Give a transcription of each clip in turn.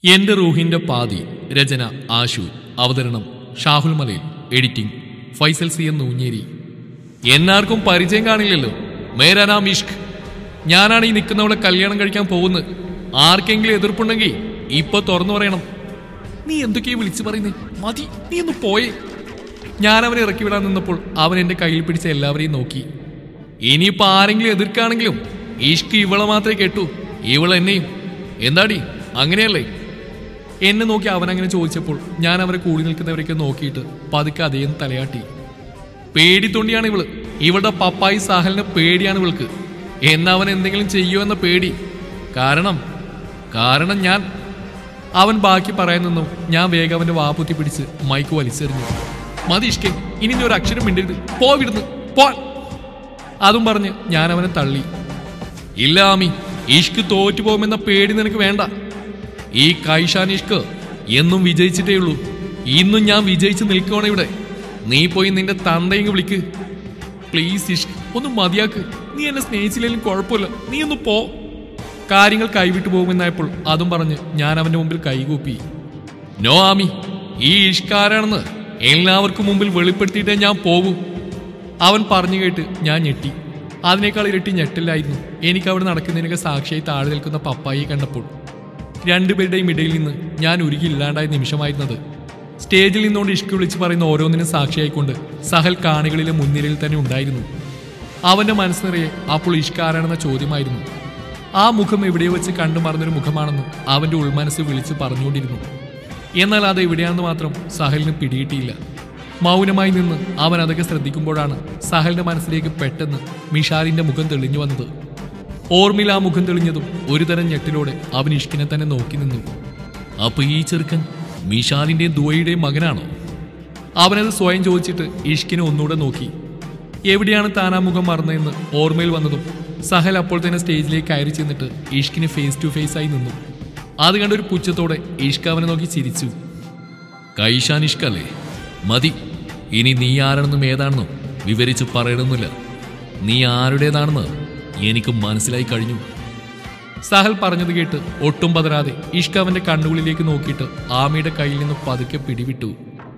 എന്റെ റൂഹിന്റെ പാതി രചന ആശു അവതരണം Shahul Malayil editing Faisal C N Noonjeri എന്നാർക്കും പരിചയം കാണില്ലല്ലോ മേരാ നാം ഇഷ്ക് ഞാനാണ് ഈ നിൽക്കുന്നവളെ കല്യാണം കഴിക്കാൻ പോകുന്നത് ആർക്കെങ്കിലും എതിർപ്പുണ്ടെങ്കിൽ ഇപ്പൊ തുറന്നു പറയണം നീ എന്തൊക്കെയാ വിളിച്ചു പറയുന്നേ മതി നീ ഒന്ന് പോയേ ഞാൻ അവനെ ഇറക്കി വിടാൻ നിന്നപ്പോൾ അവൻ എന്റെ കയ്യിൽ പിടിച്ച എല്ലാവരെയും നോക്കി ഇനിയിപ്പോ ആരെങ്കിലും എതിർക്കാണെങ്കിലും ഇഷ്ക് ഇവളെ മാത്രമേ കേട്ടു ഇവൾ എന്നെയും എന്താടി അങ്ങനെയല്ലേ എന്നെ നോക്കി അവൻ അങ്ങനെ ചോദിച്ചപ്പോൾ ഞാൻ അവരെ കൂടി നിൽക്കുന്നവരൊക്കെ നോക്കിയിട്ട് പതുക്കെ അതേം തലയാട്ടി പേടിത്തൊണ്ടിയാണ് ഇവള് ഇവളുടെ പപ്പായി സാഹലിന് പേടിയാണ് ഇവൾക്ക് എന്നാ അവൻ എന്തെങ്കിലും ചെയ്യുമോ എന്ന പേടി കാരണം കാരണം ഞാൻ അവൻ ബാക്കി പറയാൻ നിന്നും ഞാൻ വേഗം അവന്റെ വാപുത്തി പിടിച്ച് മൈക്ക് വലിച്ചെറിഞ്ഞു മതി ഇഷ്കെ ഇനി നീ ഒരു അക്ഷരം മിണ്ടരുത് പോ വിടുന്നു പോ അതും പറഞ്ഞ് ഞാൻ അവനെ തള്ളി ഇല്ല ആമി ഇഷ്ക് തോറ്റു പോകുമെന്ന പേടി നിനക്ക് വേണ്ട ഈ കൈഷാൻ ഇഷ്ക് എന്നും വിജയിച്ചിട്ടേ ഉള്ളൂ ഇന്നും ഞാൻ വിജയിച്ച് നിൽക്കുവാണ് ഇവിടെ നീ പോയി നിന്റെ തന്തയെങ്കിൽ വിളിക്ക് പ്ലീസ് ഇഷ്ക് ഒന്ന് മതിയാക്ക് നീ എന്നെ സ്നേഹിച്ചില്ലെങ്കിലും കുഴപ്പമില്ല നീ ഒന്ന് പോ കാര്യങ്ങൾ കൈവിട്ടു പോകുമെന്നായപ്പോൾ അതും പറഞ്ഞ് ഞാൻ അവന്റെ മുമ്പിൽ കൈകൂപ്പി നോ ആമി ഈ ഇഷ്കാരാണെന്ന് എല്ലാവർക്കും മുമ്പിൽ വെളിപ്പെടുത്തിയിട്ടേ ഞാൻ പോകൂ അവൻ പറഞ്ഞു കേട്ട് ഞാൻ ഞെട്ടി അതിനേക്കാൾ ഇരട്ടി ഞെട്ടില്ലായിരുന്നു എനിക്ക് അവിടെ നടക്കുന്നതിനൊക്കെ സാക്ഷിയായി താഴെ നിൽക്കുന്ന പപ്പായിയെ കണ്ടപ്പോൾ രണ്ടുപേരുടെയും ഇടയിൽ നിന്ന് ഞാൻ ഉരുകി ഇല്ലാണ്ടായ നിമിഷമായിരുന്നത് സ്റ്റേജിൽ നിന്നുകൊണ്ട് ഇഷ്ക് വിളിച്ച് പറയുന്ന ഓരോന്നിനും സാക്ഷിയായിക്കൊണ്ട് സഹൽ കാണികളിലെ മുൻനിരയിൽ തന്നെ ഉണ്ടായിരുന്നു അവന്റെ മനസ്സ് നിറയെ അപ്പോൾ ഇഷ്ക് ആരാണെന്ന ചോദ്യമായിരുന്നു ആ മുഖം എവിടെയോ വെച്ച് കണ്ടു മറന്നൊരു മുഖമാണെന്ന് അവന്റെ ഉൾമനസ്സ് വിളിച്ച് പറഞ്ഞുകൊണ്ടിരുന്നു എന്നാൽ അത് എവിടെയാണെന്ന് മാത്രം സഹലിന് പിടികിട്ടിയില്ല മൗനമായി നിന്ന് അവൻ അതൊക്കെ ശ്രദ്ധിക്കുമ്പോഴാണ് സഹലിന്റെ മനസ്സിലേക്ക് പെട്ടെന്ന് മിഷാലിന്റെ മുഖം തെളിഞ്ഞു വന്നത് ഓർമ്മയിൽ ആ മുഖം തെളിഞ്ഞതും ഒരുതരം ഞെട്ടിലോടെ അവൻ ഇഷ്കിനെ തന്നെ നോക്കി നിന്നു അപ്പൊ ഈ ചെറുക്കൻ മിഷാലിന്റെയും ദുവയുടെയും മകനാണോ അവനത് സ്വയം ചോദിച്ചിട്ട് ഇഷ്കിനെ ഒന്നുകൂടെ നോക്കി എവിടെയാണ് താൻ ആ മുഖം മറന്നതെന്ന് ഓർമ്മയിൽ വന്നതും സഹൽ അപ്പോൾ തന്നെ സ്റ്റേജിലേക്ക് കയറി ചെന്നിട്ട് ഇഷ്കിന് ഫേസ് ടു ഫേസ് ആയി നിന്നു അത് കണ്ട ഒരു പുച്ഛത്തോടെ ഇഷ്ക അവനെ നോക്കി ചിരിച്ചു കൈഷാൻ ഇഷ്കല്ലേ മതി ഇനി നീ ആരാണെന്നും ഏതാണെന്നും വിവരിച്ച് പറയണമെന്നില്ല നീ ആരുടേതാണെന്ന് എനിക്ക് മനസ്സിലായി കഴിഞ്ഞു സഹൽ പറഞ്ഞത് കേട്ട് ഒട്ടും പതരാതെ ഇഷ്ക അവന്റെ കണ്ണുകളിലേക്ക് നോക്കിയിട്ട് ആമയുടെ കയ്യിൽ നിന്ന് പതുക്കെ പിടിവിട്ടു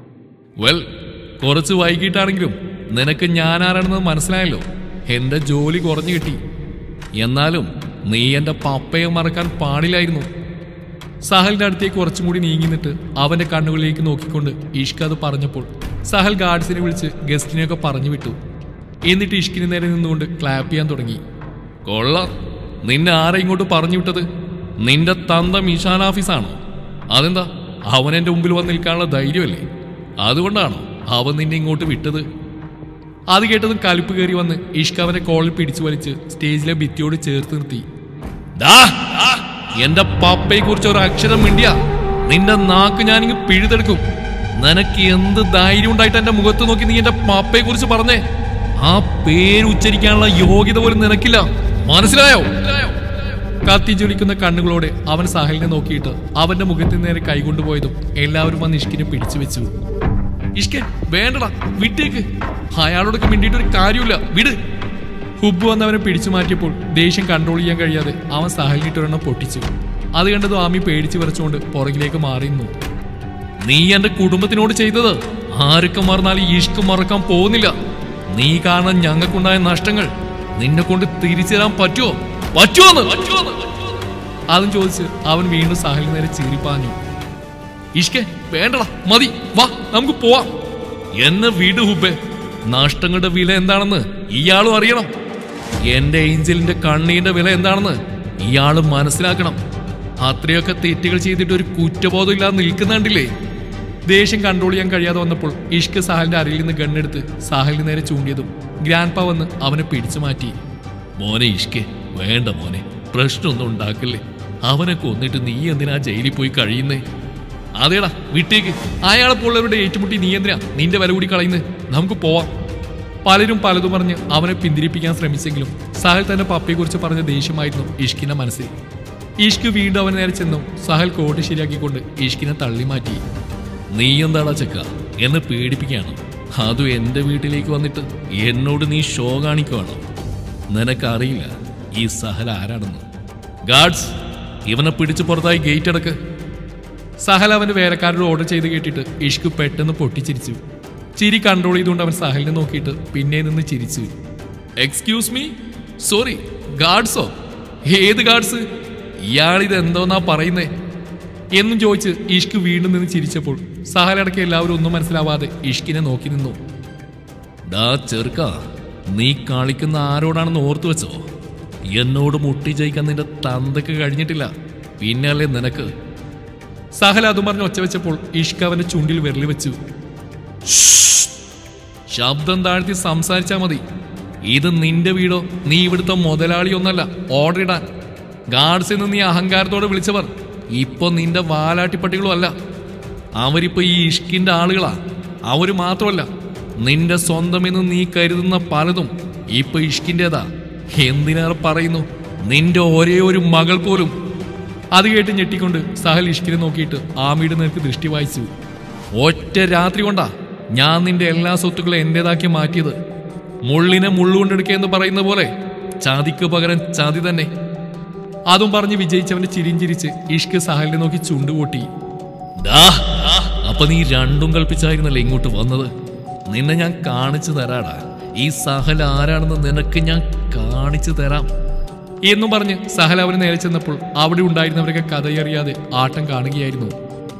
വെൽ കുറച്ച് വൈകിട്ടാണെങ്കിലും നിനക്ക് ഞാൻ ആരാണെന്ന് മനസ്സിലായല്ലോ എന്റെ ജോലി കുറഞ്ഞു കിട്ടി എന്നാലും നീ എന്റെ പപ്പയെ മറക്കാൻ പാടില്ലായിരുന്നു സഹലിന്റെ അടുത്തേക്ക് കുറച്ചും കൂടി നീങ്ങി നിന്നിട്ട് അവന്റെ കണ്ണുകളിലേക്ക് നോക്കിക്കൊണ്ട് ഇഷ്ക അത് പറഞ്ഞപ്പോൾ സഹൽ ഗാർഡ്സിനെ വിളിച്ച് ഗസ്റ്റിനെയൊക്കെ പറഞ്ഞു വിട്ടു എന്നിട്ട് ഇഷ്കിന് നേരെ നിന്നുകൊണ്ട് ക്ലാപ്പ് ചെയ്യാൻ തുടങ്ങി കൊള്ളാം നിന്നെ ആരെ ഇങ്ങോട്ട് പറഞ്ഞു വിട്ടത് നിന്റെ തന്ത മിഷാൻ ഓഫീസാണോ അതെന്താ അവൻ എന്റെ മുമ്പിൽ വന്ന് നിൽക്കാനുള്ള ധൈര്യമല്ലേ അതുകൊണ്ടാണോ അവൻ നിന്നെ ഇങ്ങോട്ട് വിട്ടത് അത് കേട്ടതും കലിപ്പ് കയറി വന്ന് ഇഷ്ക അവന്റെ കോളിൽ പിടിച്ചു വലിച്ച് സ്റ്റേജിലെ ഭിത്തിയോട് ചേർത്ത് നിർത്തി ദാ, ദാ, എന്റെ പപ്പയെ കുറിച്ച് ഒരു അക്ഷരം മിണ്ടിയ നിന്റെ നാക്ക് ഞാനിങ്ങ് പിഴുതെടുക്കും നിനക്ക് എന്ത് ധൈര്യം ഉണ്ടായിട്ട് എന്റെ മുഖത്ത് നോക്കി നീ എന്റെ പപ്പയെ കുറിച്ച് പറഞ്ഞേ ആ പേര് ഉച്ചരിക്കാനുള്ള യോഗ്യത പോലും നിനക്കില്ല മനസ്സിലായോ കത്തി ജ്വലിക്കുന്ന കണ്ണുകളോടെ അവൻ സാഹലിനെ നോക്കിയിട്ട് അവന്റെ മുഖത്തിന് നേരെ കൈകൊണ്ടുപോയതും എല്ലാവരും വന്ന് ഇഷ്കിനെ പിടിച്ചു വെച്ചു ഇഷ്കൻ വേണ്ടടാ വിട്ടേക്ക് അയാളോടൊക്കെ മിണ്ടിയിട്ട് ഒരു കാര്യമില്ല വിട് ഹുബ് വന്നവനെ പിടിച്ചു മാറ്റിയപ്പോൾ ദേഷ്യം കൺട്രോൾ ചെയ്യാൻ കഴിയാതെ അവൻ സാഹലിനിട്ടൊരെണ്ണം പൊട്ടിച്ചു അത് കണ്ടതും ആമി പേടിച്ചു വിറച്ചുകൊണ്ട് പുറകിലേക്ക് മാറിയിരുന്നു നീ എന്റെ കുടുംബത്തിനോട് ചെയ്തത് ആരൊക്കെ മറന്നാൽ ഈ ഇഷ്ക് മറക്കാൻ പോകുന്നില്ല നീ കാരണം ഞങ്ങൾക്കുണ്ടായ നഷ്ടങ്ങൾ നിന്നെ കൊണ്ട് തിരിച്ചു തരാൻ പറ്റുമോ പറ്റുമോന്ന് അതും ചോദിച്ച് അവൻ വീണ്ടും സാഹലിന് നേരെ ചീറിപ്പാഞ്ഞു ഇഷ്കെ വേണ്ടടാ മതി വാ നമുക്ക് പോവാം എന്നെ വീട് ഹുബേ നഷ്ടങ്ങളുടെ വില എന്താണെന്ന് ഇയാളും അറിയണം എന്റെ ഏഞ്ചലിന്റെ കണ്ണീന്റെ വില എന്താണെന്ന് ഇയാളും മനസ്സിലാക്കണം അത്രയൊക്കെ തെറ്റുകൾ ചെയ്തിട്ട് ഒരു കുറ്റബോധം ഇല്ലാതെ നിൽക്കുന്നുണ്ടില്ലേ ദേഷ്യം കൺട്രോൾ ചെയ്യാൻ കഴിയാതെ വന്നപ്പോൾ ഇഷ്ക് സാഹലിന്റെ അരയിൽ നിന്ന് ഗണ്ണെടുത്ത് സാഹലിന് നേരെ ചൂണ്ടിയതും ഗ്രാൻഡ് പ വന്ന് അവനെ പിടിച്ചു മാറ്റി മോനെ ഇഷ്കെ വേണ്ട മോനെ പ്രശ്നമൊന്നും ഉണ്ടാക്കില്ലേ അവനെ കൊന്നിട്ട് നീ എന്തിനാ ജയിലിൽ പോയി കഴിയുന്നേ അതേടാ വിട്ടേക്ക് അയാളെ പോലുള്ളവരുടെ ഏറ്റുമുട്ടി നീ എന്തിനാ നിന്റെ വില കൂടി കളയുന്നത് നമുക്ക് പോവാം പലരും പലതും പറഞ്ഞ് അവനെ പിന്തിരിപ്പിക്കാൻ ശ്രമിച്ചെങ്കിലും സഹൽ തന്റെ പപ്പയെക്കുറിച്ച് പറഞ്ഞ ദേഷ്യമായിരുന്നു ഇഷ്കിന്റെ മനസ്സിൽ ഇഷ്ക് വീണ്ടും അവന് നേരെ ചെന്നു സഹൽ കോട്ട് ശരിയാക്കിക്കൊണ്ട് ഇഷ്കിനെ തള്ളി മാറ്റി നീ എന്താടാ ചെക്ക എന്നെ പേടിപ്പിക്കുകയാണോ അതും എന്റെ വീട്ടിലേക്ക് വന്നിട്ട് എന്നോട് നീ ഷോ കാണിക്കുവാണോ നിനക്കറിയില്ല ഈ സഹൽ ആരാണെന്ന് ഗാർഡ്സ് ഇവനെ പിടിച്ചു പുറത്തായി ഗേറ്റ് അടക്ക് സഹൽ അവന്റെ വേലക്കാരോട് ഓർഡർ ചെയ്ത് കേട്ടിട്ട് ഇഷ്ക് പെട്ടെന്ന് പൊട്ടിച്ചിരിച്ചു ചിരി കൺട്രോൾ ചെയ്തുകൊണ്ട് അവൻ സഹലിനെ നോക്കിയിട്ട് പിന്നെ നിന്ന് ചിരിച്ചു എക്സ്ക്യൂസ് മീ സോറി ഗാർഡ്സോ ഏത് ഗാർഡ്സ് ഇയാളിത് എന്തോന്നാ പറയുന്നേ എന്നും ചോദിച്ച് ഇഷ്ക് വീണ്ടും നിന്ന് ചിരിച്ചപ്പോൾ സഹലടക്കം എല്ലാവരും ഒന്നും മനസ്സിലാവാതെ ഇഷ്കിനെ നോക്കി നിന്നു ഡാ ചെറുക്ക നീ കളിക്കുന്ന ആരോടാണെന്ന് ഓർത്തു വെച്ചോ എന്നോട് മുട്ടി ജയിക്കാൻ നിന്റെ തന്തക്ക് കഴിഞ്ഞിട്ടില്ല പിന്നല്ലേ നിനക്ക് സഹൽ അതും പറഞ്ഞ് ഒച്ച വെച്ചപ്പോൾ ഇഷ്ക അവന്റെ ചുണ്ടിൽ വിരൽ വെച്ചു "ഷ്ഷ്. ശബ്ദം താഴ്ത്തി സംസാരിച്ചാ മതി ഇത് നിന്റെ വീടോ നീ ഇവിടുത്തെ മുതലാളിയൊന്നല്ല ഓർഡർ ഇടാൻ ഗാർഡ്സിൽ നിന്ന് നീ അഹങ്കാരത്തോടെ വിളിച്ചവർ ഇപ്പൊ നിന്റെ വാലാട്ടിപ്പട്ടികളും അല്ല അവരിപ്പോ ഈ ഇഷ്കിന്റെ ആളുകളാ അവര് മാത്രമല്ല നിന്റെ സ്വന്തമെന്ന് നീ കരുതുന്ന പലതും ഇപ്പൊ ഇഷ്കിന്റേതാ എന്തിനേറെ പറയുന്നു നിന്റെ ഒരേ ഒരു മകൾ പോലും അത് കേട്ട് ഞെട്ടിക്കൊണ്ട് സഹൽ ഇഷ്കിനെ നോക്കിയിട്ട് ആമിയുടെ നേർക്ക് ദൃഷ്ടി വായിച്ചു ഒറ്റ രാത്രി കൊണ്ടാ ഞാൻ നിന്റെ എല്ലാ സ്വത്തുക്കളും എന്റേതാക്കി മാറ്റിയത് മുള്ളിനെ മുള്ളുകൊണ്ടെടുക്കുക എന്ന് പറയുന്ന പോലെ ചതിക്ക് പകരം ചതി തന്നെ അതും പറഞ്ഞ് വിജയിച്ചവന്റെ ചിരിയും ചിരിച്ച് ഇഷ്ക് സഹലിനെ നോക്കി ചുണ്ടുകൂട്ടി ദാ, അപ്പൊ നീ രണ്ടും കൽപ്പിച്ചായിരുന്നല്ലേ ഇങ്ങോട്ട് വന്നത് നിന്നെ ഞാൻ കാണിച്ചു തരാടാ ഈ സഹൽ ആരാണെന്ന് നിനക്ക് ഞാൻ കാണിച്ചു തരാം എന്നും പറഞ്ഞ് സഹൽ അവന് നേരെ ചെന്നപ്പോൾ അവിടെ ഉണ്ടായിരുന്നവരൊക്കെ കഥയറിയാതെ ആട്ടം കാണുകയായിരുന്നു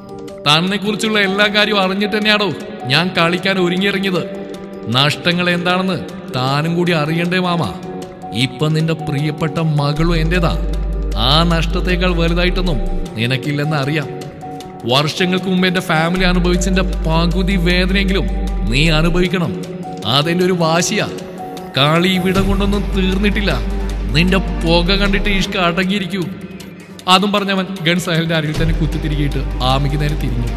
തന്നെ കുറിച്ചുള്ള എല്ലാ കാര്യവും അറിഞ്ഞിട്ട് തന്നെയാണോ ഞാൻ കളിക്കാൻ ഒരുങ്ങിയിറങ്ങിയത് നഷ്ടങ്ങൾ എന്താണെന്ന് താനും കൂടി അറിയണ്ടേ മാമ ഇപ്പൊ നിന്റെ പ്രിയപ്പെട്ട മകളും എന്റേതാ ആ നഷ്ടത്തേക്കാൾ വലുതായിട്ടൊന്നും നിനക്കില്ലെന്ന് അറിയാം വർഷങ്ങൾക്ക് മുമ്പ് എന്റെ ഫാമിലി അനുഭവിച്ചതിന്റെ പകുതി വേദനയെങ്കിലും നീ അനുഭവിക്കണം അതെന്റെ ഒരു വാശിയാ കളി ഇവിടം കൊണ്ടൊന്നും തീർന്നിട്ടില്ല നിന്റെ പുക കണ്ടിട്ട് ഇഷ്ക അടങ്ങിയിരിക്കൂ അതും പറഞ്ഞവൻ ഗൺ സഹലിന്റെ അരികിൽ തന്നെ കുത്തിത്തിരികിയിട്ട് ആമിക്ക് നേരെ തിരിഞ്ഞു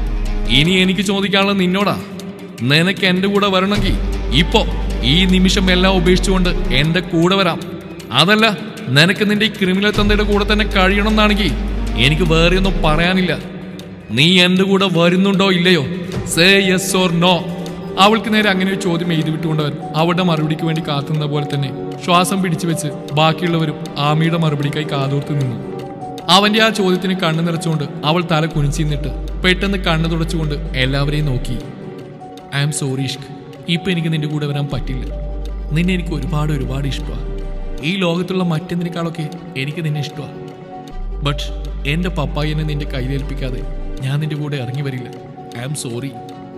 ഇനി എനിക്ക് ചോദിക്കാനുള്ളത് നിന്നോടാ നിനക്ക് എന്റെ കൂടെ വരണമെങ്കിൽ ഇപ്പോ ഈ നിമിഷം എല്ലാം ഉപേക്ഷിച്ചുകൊണ്ട് എന്റെ കൂടെ വരാം അതല്ല നിനക്ക് നിന്റെ ഈ ക്രിമിനൽ തന്തയുടെ കൂടെ തന്നെ കഴിയണം എന്നാണെങ്കിൽ എനിക്ക് വേറെ ഒന്നും പറയാനില്ല നീ എന്റെ കൂടെ വരുന്നുണ്ടോ ഇല്ലയോ സേ യെസ് ഓർ നോ അവൾക്ക് നേരെ അങ്ങനെ ഒരു ചോദ്യം എഴുതി വിട്ടുകൊണ്ടവൻ അവളുടെ മറുപടിക്ക് വേണ്ടി കാത്തുനിന്ന പോലെ തന്നെ ശ്വാസം പിടിച്ചു വെച്ച് ബാക്കിയുള്ളവരും ആമിയുടെ മറുപടിക്കായി കാതോർത്ത് നിന്നു അവന്റെ ആ ചോദ്യത്തിന് കണ്ണു നിറച്ചുകൊണ്ട് അവൾ തല കുനിച്ചു നിന്നിട്ട് പെട്ടെന്ന് കണ്ണു തുടച്ചുകൊണ്ട് എല്ലാവരെയും നോക്കി ഐ ആം സോറി ഇഷ്ക് ഇപ്പൊ എനിക്ക് നിന്റെ കൂടെ വരാൻ പറ്റില്ല നിന്നെ എനിക്ക് ഒരുപാട് ഒരുപാട് ഇഷ്ടമാണ് ഈ ലോകത്തുള്ള മറ്റെന്തിനേക്കാളൊക്കെ എനിക്ക് നിന്നെ ഇഷ്ടമാണ് ബട്ട് എന്റെ പപ്പായനെ നിന്റെ കയ്യിലേൽപ്പിക്കാതെ ഞാൻ നിന്റെ കൂടെ ഇറങ്ങി വരില്ല ഐ ആം സോറി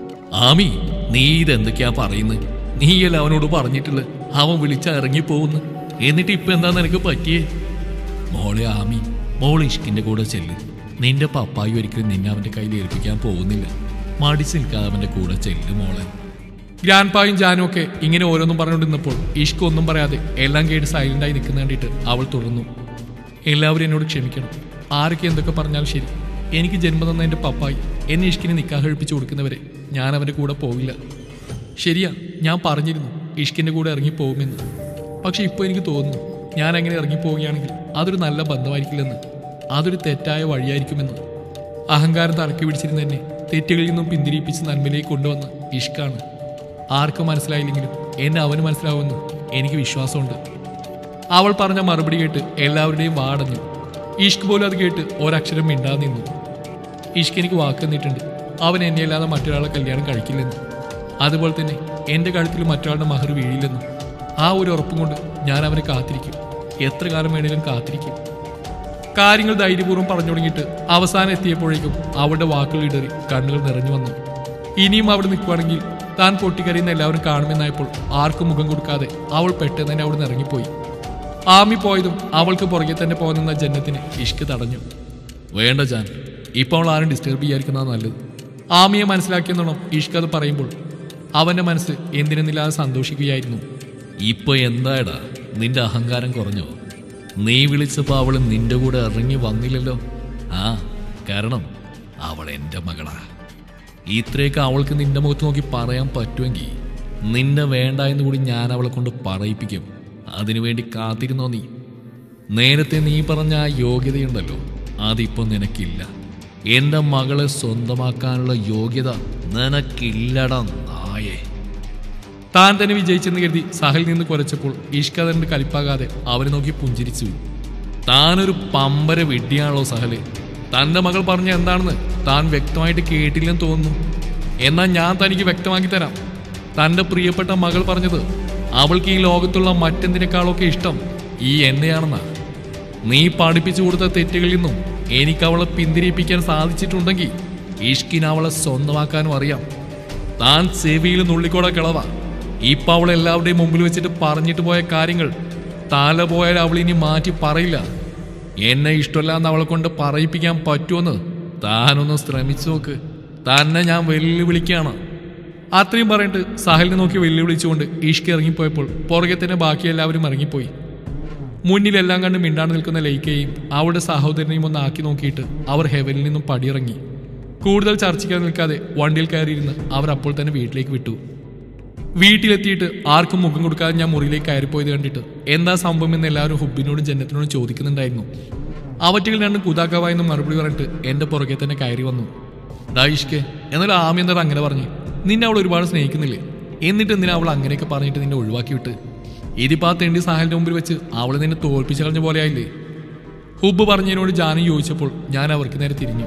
ആമി നീ ഇതെന്തൊക്കെയാ പറയുന്നത് നീയല്ല അവനോട് പറഞ്ഞിട്ടുള്ളത് അവൻ വിളിച്ചാ ഇറങ്ങി പോകുന്നു എന്നിട്ട് ഇപ്പൊ എന്താ നിനക്ക് പറ്റിയേ മോളെ ആമി മോൾ ഇഷ്കിന്റെ കൂടെ ചെല്ല് നിന്റെ പപ്പായി ഒരിക്കലും നിന്നെ അവന്റെ കയ്യിൽ ഏൽപ്പിക്കാൻ പോകുന്നില്ല മടിച്ചു നിൽക്കാതെ അവന്റെ കൂടെ ചെല്ല് മോളെ ഗ്രാൻപായും ജാനും ഒക്കെ ഇങ്ങനെ ഓരോന്നും പറഞ്ഞുകൊണ്ടിരുന്നപ്പോൾ ഇഷ്ക് ഒന്നും പറയാതെ എല്ലാം കേട്ട് സൈലന്റായി നിൽക്കുന്ന കണ്ടിട്ട് അവൾ തുടർന്നു എല്ലാവരും എന്നോട് ക്ഷമിക്കണം ആരൊക്കെ എന്തൊക്കെ പറഞ്ഞാലും ശരി എനിക്ക് ജന്മം തന്ന എൻ്റെ പപ്പായി എന്നെ ഇഷ്കിനെ നിക്കാഹ് കഴിപ്പിച്ചു കൊടുക്കുന്നവരെ ഞാൻ അവൻ്റെ കൂടെ പോകില്ല ശരിയാ ഞാൻ പറഞ്ഞിരുന്നു ഇഷ്കിൻ്റെ കൂടെ ഇറങ്ങി പോകുമെന്ന് പക്ഷെ ഇപ്പോൾ എനിക്ക് തോന്നുന്നു ഞാൻ അങ്ങനെ ഇറങ്ങിപ്പോവുകയാണെങ്കിൽ അതൊരു നല്ല ബന്ധമായിരിക്കില്ലെന്ന് അതൊരു തെറ്റായ വഴിയായിരിക്കുമെന്ന് അഹങ്കാരം തലക്കി പിടിച്ചിരുന്ന എന്നെ തെറ്റുകളിൽ നിന്നും പിന്തിരിപ്പിച്ച് നന്മയിലേക്ക് കൊണ്ടുവന്ന ഇഷ്കാണ് ആർക്കും മനസ്സിലായില്ലെങ്കിലും എന്നെ അവന് മനസ്സിലാവുമെന്ന് എനിക്ക് വിശ്വാസമുണ്ട് അവൾ പറഞ്ഞ മറുപടി കേട്ട് എല്ലാവരുടെയും വാടഞ്ഞു ഇഷ്ക് പോലും അത് കേട്ട് ഒരക്ഷരം മിണ്ടാതെ നിന്നു ഇഷ്ക് എനിക്ക് വാക്ക് തന്നിട്ടുണ്ട് അവൻ എന്നെ അല്ലാതെ മറ്റൊരാളെ കല്യാണം കഴിക്കില്ലെന്ന് അതുപോലെ തന്നെ എൻ്റെ കഴുത്തിൽ മറ്റൊരാളുടെ മഹർ വീഴില്ലെന്നും ആ ഒരു ഉറപ്പും കൊണ്ട് ഞാൻ അവനെ കാത്തിരിക്കും എത്ര കാലം വേണേലും കാത്തിരിക്കും കാര്യങ്ങൾ ധൈര്യപൂർവ്വം പറഞ്ഞു തുടങ്ങിയിട്ട് അവസാനം എത്തിയപ്പോഴേക്കും അവളുടെ വാക്കുകൾ ഇടറി കണ്ണുകൾ നിറഞ്ഞു വന്നു ഇനിയും അവിടെ നിൽക്കുവാണെങ്കിൽ താൻ പൊട്ടിക്കരയുന്ന എല്ലാവരും കാണുമെന്നായപ്പോൾ ആർക്കും മുഖം കൊടുക്കാതെ അവൾ പെട്ടെന്ന് തന്നെ അവിടെ നിന്ന് ഇറങ്ങിപ്പോയി ആമി പോയതും അവൾക്ക് പുറകെ തന്നെ പോകുന്ന ജന്നത്തിന് ഇഷ്ക് തടഞ്ഞു വേണ്ട ജാൻ ഇപ്പോൾ അവൾ ആരും ഡിസ്റ്റർബ് ചെയ്യാതിരിക്കുന്നതാണ് നല്ലത് ആമിയെ മനസ്സിലാക്കിയെന്നോണം ഇഷ്ക് അത് പറയുമ്പോൾ അവന്റെ മനസ്സ് എന്തിനെന്നില്ലാതെ സന്തോഷിക്കുകയായിരുന്നു ഇപ്പൊ എന്തായടാ നിന്റെ അഹങ്കാരം കുറഞ്ഞോ നീ വിളിച്ചപ്പോ അവള് നിന്റെ കൂടെ ഇറങ്ങി വന്നില്ലല്ലോ ആ കാരണം അവൾ എന്റെ മകളാ ഇത്രയൊക്കെ അവൾക്ക് നിന്റെ മുഖത്ത് നോക്കി പറയാൻ പറ്റുമെങ്കിൽ നിന്നെ വേണ്ട എന്ന് കൂടി ഞാൻ അവളെ കൊണ്ട് പറയിപ്പിക്കും അതിനുവേണ്ടി കാത്തിരുന്നോ നീ നേരത്തെ നീ പറഞ്ഞ ആ യോഗ്യതയുണ്ടല്ലോ അതിപ്പോ നിനക്കില്ല എന്റെ മകളെ സ്വന്തമാക്കാനുള്ള യോഗ്യത നിനക്കില്ലടാ നായേ താൻ തന്നെ വിജയിച്ചെന്ന് കരുതി സഹൽ നിന്ന് കുരച്ചപ്പോൾ ഇഷ്കതന്റെ കലിപ്പാകാതെ അവനെ നോക്കി പുഞ്ചിരിച്ചു താനൊരു പമ്പര വിഡ്ഢിയാണല്ലോ സഹല് തന്റെ മകൾ പറഞ്ഞ എന്താണെന്ന് താൻ വ്യക്തമായിട്ട് കേട്ടില്ലെന്ന് തോന്നുന്നു എന്നാൽ ഞാൻ തനിക്ക് വ്യക്തമാക്കി തരാം തൻ്റെ പ്രിയപ്പെട്ട മകൾ പറഞ്ഞത് അവൾക്ക് ഈ ലോകത്തുള്ള മറ്റെന്തിനേക്കാളൊക്കെ ഇഷ്ടം ഈ എന്നെയാണെന്നാ നീ പഠിപ്പിച്ചു കൊടുത്ത തെറ്റുകളിൽ നിന്നും എനിക്ക് അവളെ പിന്തിരിപ്പിക്കാൻ സാധിച്ചിട്ടുണ്ടെങ്കിൽ ഇഷ്കിന് അവളെ സ്വന്തമാക്കാനും അറിയാം താൻ ചെവിയിൽ നുള്ളിക്കോടെ കിളവ ഇപ്പൊ അവൾ എല്ലാവരുടെയും മുമ്പിൽ വെച്ചിട്ട് പറഞ്ഞിട്ട് പോയ കാര്യങ്ങൾ തല പോയാൽ അവൾ ഇനി മാറ്റി പറയില്ല എന്നെ ഇഷ്ടമല്ലാന്ന് അവളെ കൊണ്ട് പറയിപ്പിക്കാൻ പറ്റുമെന്ന് താനൊന്ന് ശ്രമിച്ചു നോക്ക് തന്നെ ഞാൻ വെല്ലുവിളിക്കുകയാണ് അത്രയും പറഞ്ഞിട്ട് സാഹിലിനെ നോക്കി വെല്ലുവിളിച്ചുകൊണ്ട് ഈഷ്ക്ക് ഇറങ്ങിപ്പോയപ്പോൾ പുറകെ തന്നെ ബാക്കി എല്ലാവരും ഇറങ്ങിപ്പോയി മുന്നിലെല്ലാം കണ്ട് മിണ്ടാണ്ട് നിൽക്കുന്ന ലൈക്കയെയും അവളുടെ സഹോദരനെയും ഒന്ന് ആക്കി നോക്കിയിട്ട് അവർ ഹെവനിൽ നിന്നും പടിയിറങ്ങി കൂടുതൽ ചർച്ചയ്ക്കാൻ നിൽക്കാതെ വണ്ടിയിൽ കയറിയിരുന്ന് അവർ അപ്പോൾ തന്നെ വീട്ടിലേക്ക് വിട്ടു വീട്ടിലെത്തിയിട്ട് ആർക്കും മുഖം കൊടുക്കാതെ ഞാൻ മുറിയിലേക്ക് കയറിപ്പോയത് കണ്ടിട്ട് എന്താ സംഭവം എന്ന് എല്ലാവരും ഹുബിനോടും ജന്നത്തിനോടും ചോദിക്കുന്നുണ്ടായിരുന്നു അവറ്റുകൾ രണ്ടും കുതാക്കാവായെന്ന് മറുപടി പറഞ്ഞിട്ട് എന്റെ പുറകെ തന്നെ കയറി വന്നു ഡായിഷ്കെ എന്നാൽ ആമി എന്താ അങ്ങനെ പറഞ്ഞു നിന്നെ അവൾ ഒരുപാട് സ്നേഹിക്കുന്നില്ലേ എന്നിട്ട് എന്തിനാ അവൾ അങ്ങനെയൊക്കെ പറഞ്ഞിട്ട് നിന്നെ ഒഴിവാക്കി വിട്ട് ഇതിപ്പോ ആ തെണ്ടി സാഹലിന്റെ മുമ്പിൽ വെച്ച് അവൾ നിന്നെ തോൽപ്പിച്ചു കളഞ്ഞ പോലെ ആയില്ലേ ഹുബ് പറഞ്ഞതിനോട് ജാനു ചോദിച്ചപ്പോൾ ഞാൻ അവർക്ക് നേരെ തിരിഞ്ഞു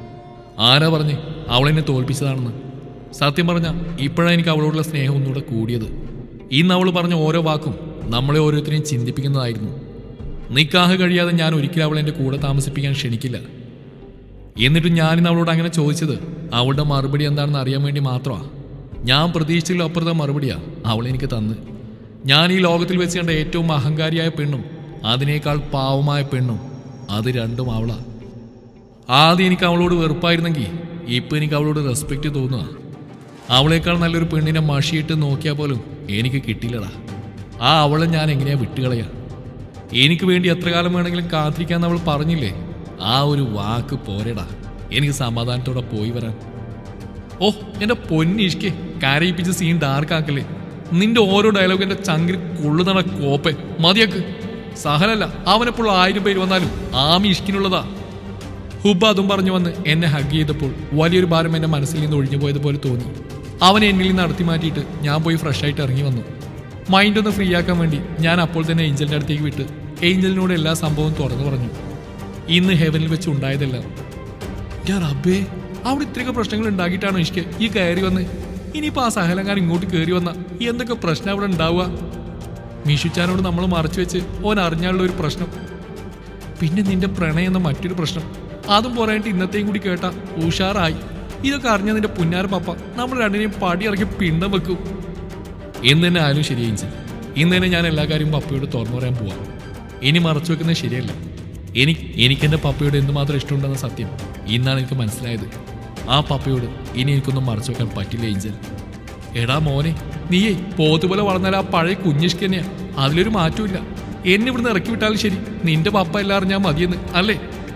ആരാ പറഞ്ഞേ അവളെന്നെ തോൽപ്പിച്ചതാണെന്ന് സത്യം പറഞ്ഞ ഇപ്പോഴാണ് എനിക്ക് അവളോടുള്ള സ്നേഹം ഒന്നുകൂടെ കൂടിയത് ഇന്ന് അവൾ പറഞ്ഞ ഓരോ വാക്കും നമ്മളെ ഓരോരുത്തരെയും ചിന്തിപ്പിക്കുന്നതായിരുന്നു നിക്കാഹ് കഴിയാതെ ഞാൻ ഒരിക്കലും അവളെ എൻ്റെ കൂടെ താമസിപ്പിക്കാൻ ക്ഷണിക്കില്ല എന്നിട്ടും ഞാനിന്ന് അവളോട് അങ്ങനെ ചോദിച്ചത് അവളുടെ മറുപടി എന്താണെന്ന് അറിയാൻ വേണ്ടി മാത്രമാണ് ഞാൻ പ്രതീക്ഷിച്ചില്ല അപ്പുറത്തെ മറുപടിയാ അവൾ എനിക്ക് തന്ന് ഞാൻ ഈ ലോകത്തിൽ വെച്ച് കണ്ട ഏറ്റവും അഹങ്കാരിയായ പെണ്ണും അതിനേക്കാൾ പാവമായ പെണ്ണും അത് രണ്ടും അവളാ ആദ്യം എനിക്ക് അവളോട് വെറുപ്പായിരുന്നെങ്കിൽ ഇപ്പൊ എനിക്ക് അവളോട് റെസ്പെക്റ്റ് തോന്നുക അവളേക്കാൾ നല്ലൊരു പെണ്ണിനെ മഷിയിട്ട് നോക്കിയാൽ പോലും എനിക്ക് കിട്ടില്ലടാ ആ അവളെ ഞാൻ എങ്ങനെയാ വിട്ടുകളയാ എനിക്ക് വേണ്ടി എത്ര കാലം വേണമെങ്കിലും കാത്തിരിക്കാന്ന് അവൾ പറഞ്ഞില്ലേ ആ ഒരു വാക്ക് പോരെടാ എനിക്ക് സമാധാനത്തോടെ പോയി വരാൻ ഓ എന്റെ പൊന്നിഷ്കെ കരയിപ്പിച്ച് സീൻ ഡാർക്കാക്കല്ലേ നിന്റെ ഓരോ ഡയലോഗ് എന്റെ ചങ്കിൽ കൊള്ളുന്നട കോപ്പെ മതിയാക്ക് സഹലല്ല അവനെപ്പോൾ ആയിരം പേര് വന്നാലും ആമി ഇഷ്കിനുള്ളതാ ഹുബ അതും പറഞ്ഞു വന്ന് എന്നെ ഹഗ് ചെയ്തപ്പോൾ വലിയൊരു ഭാരം എന്റെ മനസ്സിൽ നിന്ന് ഒഴിഞ്ഞു പോയതുപോലെ തോന്നി അവനെ എന്നിൽ നിന്ന് നടത്തി മാറ്റിയിട്ട് ഞാൻ പോയി ഫ്രഷ് ആയിട്ട് ഇറങ്ങി വന്നു മൈൻഡ് ഒന്ന് ഫ്രീ ആക്കാൻ വേണ്ടി ഞാൻ അപ്പോൾ തന്നെ ഏഞ്ചലിന്റെ അടുത്തേക്ക് വിട്ട് ഏഞ്ചലിനോട് എല്ലാ സംഭവവും തുറന്നു പറഞ്ഞു ഇന്ന് ഹെവനിൽ വെച്ച് ഉണ്ടായതെല്ലാം ഞാൻ അബേ അവിടെ ഇത്രയൊക്കെ പ്രശ്നങ്ങൾ ഉണ്ടാക്കിയിട്ടാണോ ഇഷ്കെ ഈ കയറി വന്ന് ഇനിയിപ്പോ ആ സഹലങ്കാരൻ ഇങ്ങോട്ട് കയറി വന്ന എന്തൊക്കെ പ്രശ്നം അവിടെ ഉണ്ടാവുക മീഷുച്ചാനോട് നമ്മൾ മറച്ചു വെച്ച് ഓൻ അറിഞ്ഞാലുള്ള ഒരു പ്രശ്നം പിന്നെ നിന്റെ പ്രണയം എന്ന മറ്റൊരു പ്രശ്നം അതും പോരായിട്ട് ഇന്നത്തെയും കൂടി കേട്ടാ ഉഷാറായി ഇതൊക്കെ അറിഞ്ഞ നിന്റെ പുന്നാര പപ്പ നമ്മൾ രണ്ടിനെയും പടി ഇറക്കി പിണ്ടം വെക്കും എന്ന് തന്നെ ആയാലും ശരിയേഞ്ച് ഇന്ന് തന്നെ ഞാൻ എല്ലാ കാര്യവും പപ്പയോട് തുറന്നു പറയാൻ പോവാം ഇനി മറച്ചു വെക്കുന്നത് ശരിയല്ല എനിക്ക് എനിക്കെന്റെ പപ്പയോട് എന്തുമാത്രം ഇഷ്ടമുണ്ടെന്ന സത്യം ഇന്നാണ് എനിക്ക് മനസ്സിലായത് ആ പപ്പയോട് ഇനി എനിക്കൊന്നും മറച്ചു വെക്കാൻ പറ്റില്ല ഏഞ്ചൽ എടാ മോനെ നീയേ പോത്തുപോലെ വളർന്നാൽ ആ പഴയ കുഞ്ഞിഷ്ക തന്നെയാ അതിലൊരു മാറ്റമില്ല എന്നെ ഇവിടുന്ന് ഇറക്കി വിട്ടാലും ശരി നിന്റെ പപ്പ എല്ലാം അറിഞ്ഞാൽ മതിയെന്ന് അല്ലേ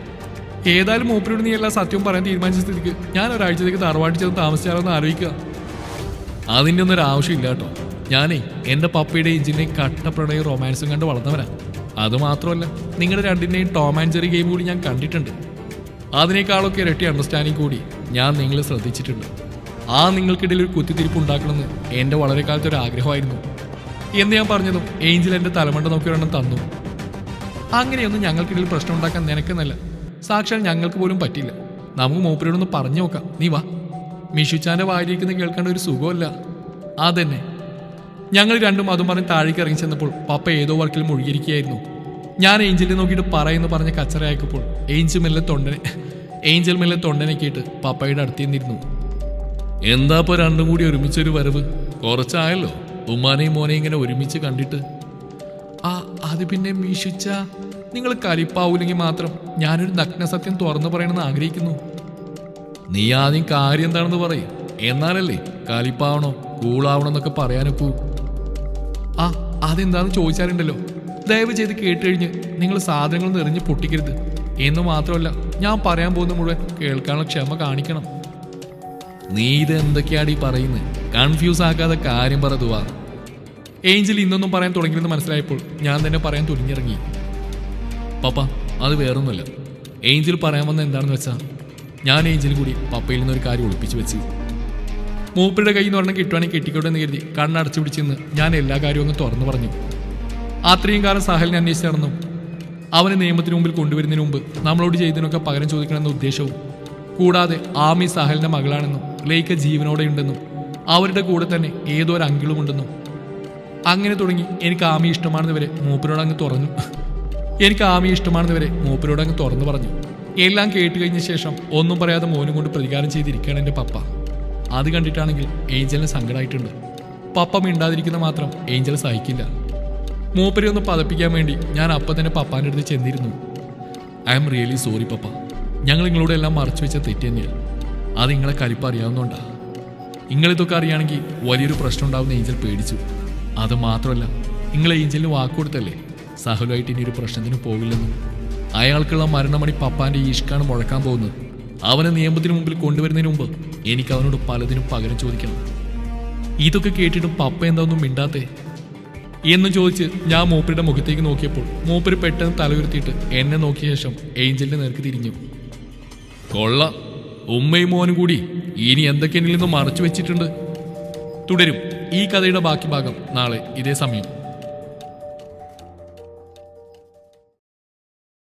ഏതായാലും മൂപ്പരോട് നീ എല്ലാ സത്യവും പറയാൻ തീരുമാനിച്ച സ്ഥിതിക്ക് ഞാൻ ഒരാഴ്ചത്തേക്ക് തറവാട്ടിൽ ചെന്ന് താമസിച്ചാലോ എന്ന് ആലോചിക്കുക അതിൻ്റെ ഒന്നും ഒരു ആവശ്യമില്ല കേട്ടോ ഞാനേ എൻ്റെ പപ്പയുടെ എഞ്ചിൻ്റെയും കട്ട പ്രണയം റൊമാൻസും കണ്ട് വളർന്നവനാ അത് മാത്രമല്ല നിങ്ങളുടെ രണ്ടിൻ്റെയും ടോം ആൻഡ് ജെറി ഗെയിം കൂടി ഞാൻ കണ്ടിട്ടുണ്ട് അതിനേക്കാളൊക്കെ ഇരട്ടി അണ്ടർസ്റ്റാൻഡിങ് കൂടി ഞാൻ നിങ്ങളെ ശ്രദ്ധിച്ചിട്ടുണ്ട് ആ നിങ്ങൾക്കിടയിൽ ഒരു കുത്തിത്തിരിപ്പ് ഉണ്ടാക്കണമെന്ന് എൻ്റെ വളരെ കാലത്തെ ഒരു ആഗ്രഹമായിരുന്നു എന്ന് ഞാൻ പറഞ്ഞതും ഏഞ്ചൽ എൻ്റെ തലമണ്ട നോക്കി ഒരെണ്ണം തന്നു അങ്ങനെയൊന്നും ഞങ്ങൾക്കിടയിൽ പ്രശ്നം ഉണ്ടാക്കാൻ നിനക്കെന്നല്ല സാക്ഷാൽ ഞങ്ങൾക്ക് പോലും പറ്റില്ല നമുക്ക് മൂപ്പരോടൊന്ന് പറഞ്ഞു നോക്കാം നീ വാ മിഷുച്ചാന്റെ വായിരിക്കുന്ന കേൾക്കേണ്ട ഒരു സുഖമല്ല അതന്നെ ഞങ്ങൾ രണ്ടും അതും പറഞ്ഞ് താഴേക്ക് ഇറങ്ങി ചെന്നപ്പോൾ പപ്പ ഏതോ വർക്കിൽ മുഴുകിയിരിക്കുകയായിരുന്നു ഞാൻ ഏഞ്ചലിനെ നോക്കിയിട്ട് പറയുന്നു പറഞ്ഞ കച്ചറയാക്കപ്പോൾ ഏഞ്ചൽ മെല്ലെ തൊണ്ടനെ ഏഞ്ചൽ മെല്ലെ തൊണ്ടനൊക്കെയിട്ട് പപ്പയുടെ അടുത്ത് നിന്നിരുന്നു എന്താ ഇപ്പൊ രണ്ടും കൂടി ഒരുമിച്ചൊരു വരവ് കുറച്ചായല്ലോ ഉമ്മാനെയും മോനെയും ഇങ്ങനെ ഒരുമിച്ച് കണ്ടിട്ട് ആ അത് പിന്നെ മീഷിച്ച നിങ്ങൾ കലിപ്പാവൂലെങ്കിൽ മാത്രം ഞാനൊരു നഗ്ന സത്യം തുറന്നു പറയണമെന്ന് ആഗ്രഹിക്കുന്നു നീ ആദ്യം കാര്യം എന്താണെന്ന് പറയും എന്നാലല്ലേ കലിപ്പാവണോ കൂളാവണോ എന്നൊക്കെ പറയാനൊക്കൂ ആ അതെന്താന്ന് ചോദിച്ചാലുണ്ടല്ലോ ദയവ് ചെയ്ത് കേട്ട് കഴിഞ്ഞ് നിങ്ങൾ സാധനങ്ങൾ എറിഞ്ഞ് പൊട്ടിക്കരുത് എന്ന് മാത്രമല്ല ഞാൻ പറയാൻ പോകുന്ന മുഴുവൻ കേൾക്കാനുള്ള ക്ഷമ കാണിക്കണം നീ ഇത് എന്തൊക്കെയാടി പറയുന്നത് കൺഫ്യൂസ് ആക്കാതെ കാര്യം പറതുവാ ഏഞ്ചൽ ഇന്നൊന്നും പറയാൻ തുടങ്ങിയെന്ന് മനസ്സിലായപ്പോൾ ഞാൻ തന്നെ പറയാൻ തുനിഞ്ഞിറങ്ങി പപ്പ അത് വേറൊന്നുമല്ല ഏഞ്ചൽ പറയാൻ വന്ന എന്താണെന്ന് വെച്ചാൽ ഞാൻ ഏഞ്ചൽ കൂടി പപ്പയിൽ നിന്നൊരു കാര്യം ഒളിപ്പിച്ചു വെച്ച് മൂപ്പരുടെ കയ്യിൽ നിന്ന് ഒരെണ്ണം കിട്ടുവാണെങ്കിൽ കെട്ടിക്കോട്ടെ എന്ന് കരുതി കണ്ണടച്ചു പിടിച്ചെന്ന് ഞാൻ എല്ലാ കാര്യവും അങ്ങ് തുറന്നു പറഞ്ഞു അത്രയും കാലം സാഹലിനെ അന്വേഷിച്ച് നടന്നു അവനെ നിയമത്തിന് മുമ്പിൽ കൊണ്ടുവരുന്നതിന് മുമ്പ് നമ്മളോട് ചെയ്തതിനൊക്കെ പകരം ചോദിക്കണമെന്ന ഉദ്ദേശവും കൂടാതെ ആമി സഹലിന്റെ മകളാണെന്നും ലേഖ ജീവനോടെയുണ്ടെന്നും അവരുടെ കൂടെ തന്നെ ഏതോ ഒരു അങ്കിളുമുണ്ടെന്നും അങ്ങനെ തുടങ്ങി എനിക്ക് ആമി ഇഷ്ടമാണെന്ന് വരെ മൂപ്പരോട് അങ്ങ് തുറന്നു എനിക്ക് ആമി ഇഷ്ടമാണെന്ന് വരെ മൂപ്പരോട് അങ്ങ് തുറന്നു പറഞ്ഞു എല്ലാം കേട്ട് കഴിഞ്ഞ ശേഷം ഒന്നും പറയാതെ മോനും കൊണ്ട് പ്രതികാരം ചെയ്തിരിക്കുകയാണ് എൻ്റെ പപ്പ അത് കണ്ടിട്ടാണെങ്കിൽ ഏഞ്ചലിന് സങ്കടമായിട്ടുണ്ട് പപ്പ മിണ്ടാതിരിക്കുന്ന മാത്രം ഏഞ്ചൽ സഹിക്കില്ല മൂപ്പരെ ഒന്ന് പതപ്പിക്കാൻ വേണ്ടി ഞാൻ അപ്പം തന്നെ പപ്പാൻ്റെ അടുത്ത് ചെന്നിരുന്നു ഐ എം റിയലി സോറി പപ്പ ഞങ്ങൾ നിങ്ങളോട് എല്ലാം മറച്ചു വെച്ച തെറ്റ് തന്നെയാണ് അത് നിങ്ങളെ കലിപ്പ് അറിയാവുന്നതുകൊണ്ടാ നിങ്ങളിതൊക്കെ അറിയുകയാണെങ്കിൽ വലിയൊരു പ്രശ്നം ഉണ്ടാവുന്ന ഏഞ്ചൽ പേടിച്ചു അത് മാത്രമല്ല നിങ്ങൾ ഏഞ്ചലിന് വാക്ക് കൊടുത്തല്ലേ സഹലുമായിട്ട് ഇനി ഒരു പ്രശ്നത്തിന് പോകില്ലെന്നും അയാൾക്കുള്ള മരണമണി പപ്പാന്റെ ഈഷ്കാണ് മുഴക്കാൻ പോകുന്നത് അവനെ നിയമത്തിന് മുമ്പിൽ കൊണ്ടുവരുന്നതിന് മുമ്പ് എനിക്ക് അവനോട് പലതിനും പകരം ചോദിക്കണം ഇതൊക്കെ കേട്ടിട്ടും പപ്പ എന്താ ഒന്നും മിണ്ടാത്തേ എന്നും ചോദിച്ച് ഞാൻ മൂപ്പരുടെ മുഖത്തേക്ക് നോക്കിയപ്പോൾ മൂപ്പര് പെട്ടെന്ന് തല ഉയർത്തിയിട്ട് എന്നെ നോക്കിയ ശേഷം ഏഞ്ചലിന്റെ നേർക്ക് തിരിഞ്ഞു കൊള്ള ഉമ്മയും മോനും കൂടി ഇനി എന്തൊക്കെ എന്നിൽ നിന്ന് മറച്ചു വെച്ചിട്ടുണ്ട് തുടരും ഈ കഥയുടെ ബാക്കി ഭാഗം നാളെ ഇതേ സമയം